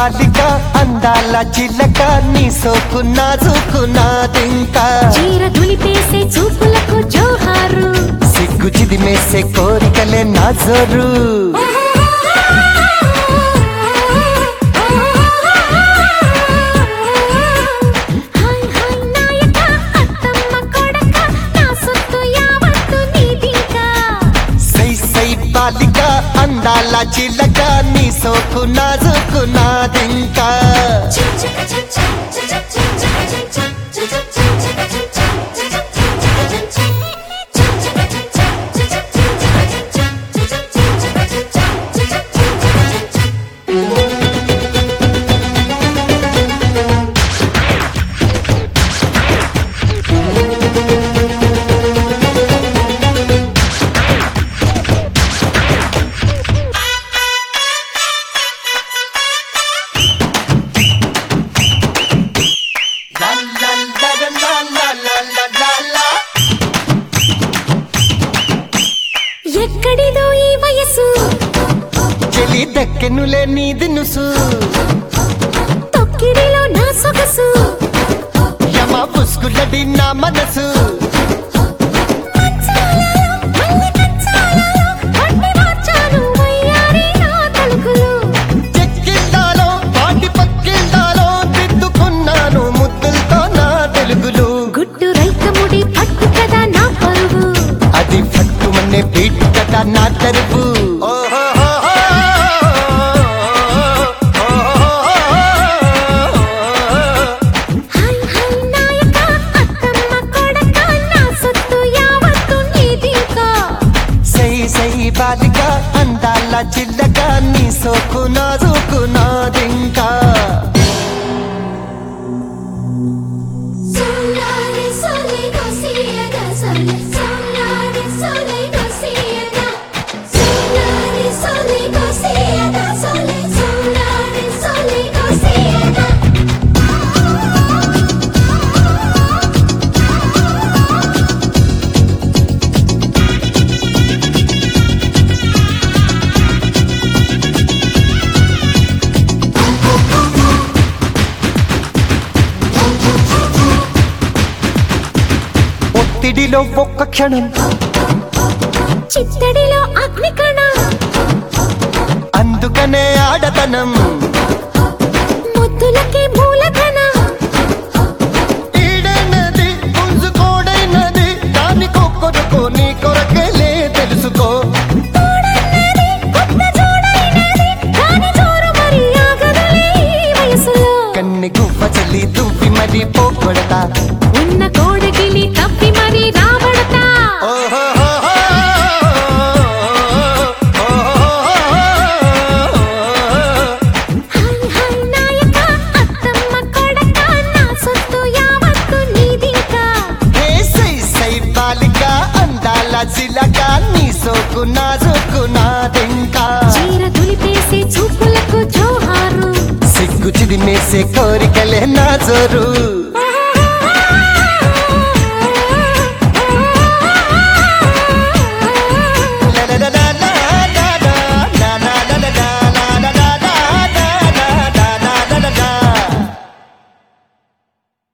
బాలిక అందాల చిల్లక నీ సోకు నాజుకున్నాదింకా చీర దులిపేసే చూపులకు జోహారు సిగ్గు చిదిమేసే కోరికలే నా జోరు హాయ్ హాయ్ నాయక అత్తమ్మ కొడక నా సొత్తు యావత్తు నీదింకా సై సై బాలిక అందాల చిల్లక నీ సోకు నాజుకున్నాదింకా లా లా లా లా లా లా లా లా లా. ఎక్కడిదో ఈ వయసు చెలి దక్కెనులే నీ దినుసు తొక్కిడిలో నా సొగసు యమ పుస్కులడి నా మనసు మంచాలలో, మల్లె మంచాలలో, వండి మార్చాను వయ్యారి నా తలుకులు. చెక్కిళ్ళాలో పాటి పక్కిళ్ళాలో దిద్దుకున్నాను ముద్దులతో నా తెలుగులు గుడ్డు రైకముడి పట్టు కదా నా పరువు అది పట్టుమనే బీటు కదా నా తరుపు హాయ్ హాయ్ నాయక అత్తమ్మ కొడక నా సొత్తు యావత్తు నీదింకా సై సై బాలిక అందాల చిల్లక నీ సోకు నాజుకు నాదింకా సోలారి సోలే కోసియగా సోలే సోలారి సోలే కోసియగా సోలారి సోలే కోసియగా సోలే సోలారి సోలే కోసియగా ఒత్తిడిలో ఒక్క క్షణం చిత్తడిలో అగ్నికణ అందుకనే ఆడతనం ముద్దులకే మూలధన ఈడైనది పుంజుకోడైనది దానికొక్కరుకో నీ కొరకేలే తెలుసుకో తోడన్నది కొత్త జోడైనది దాని జోరు మరి ఆగదులే ఈ వయసులో కన్ని గువ్వ చల్లి దువ్వి మరి పోకొడతా ఉన్న కోడగిలి తప్పి మరి రాబడతా హాయ్ హాయ్ నాయక అత్తమ్మ కొడక నా సొత్తు యావత్తు నీదింకా ఏ సై సై బాలిక అందాల చిలక నీ సోకు నాజుకు నాదింకా చీర దులిపేసే చూపులకు జోహారు సిగ్గు చిదిమేసే కోరికలే నా జోరు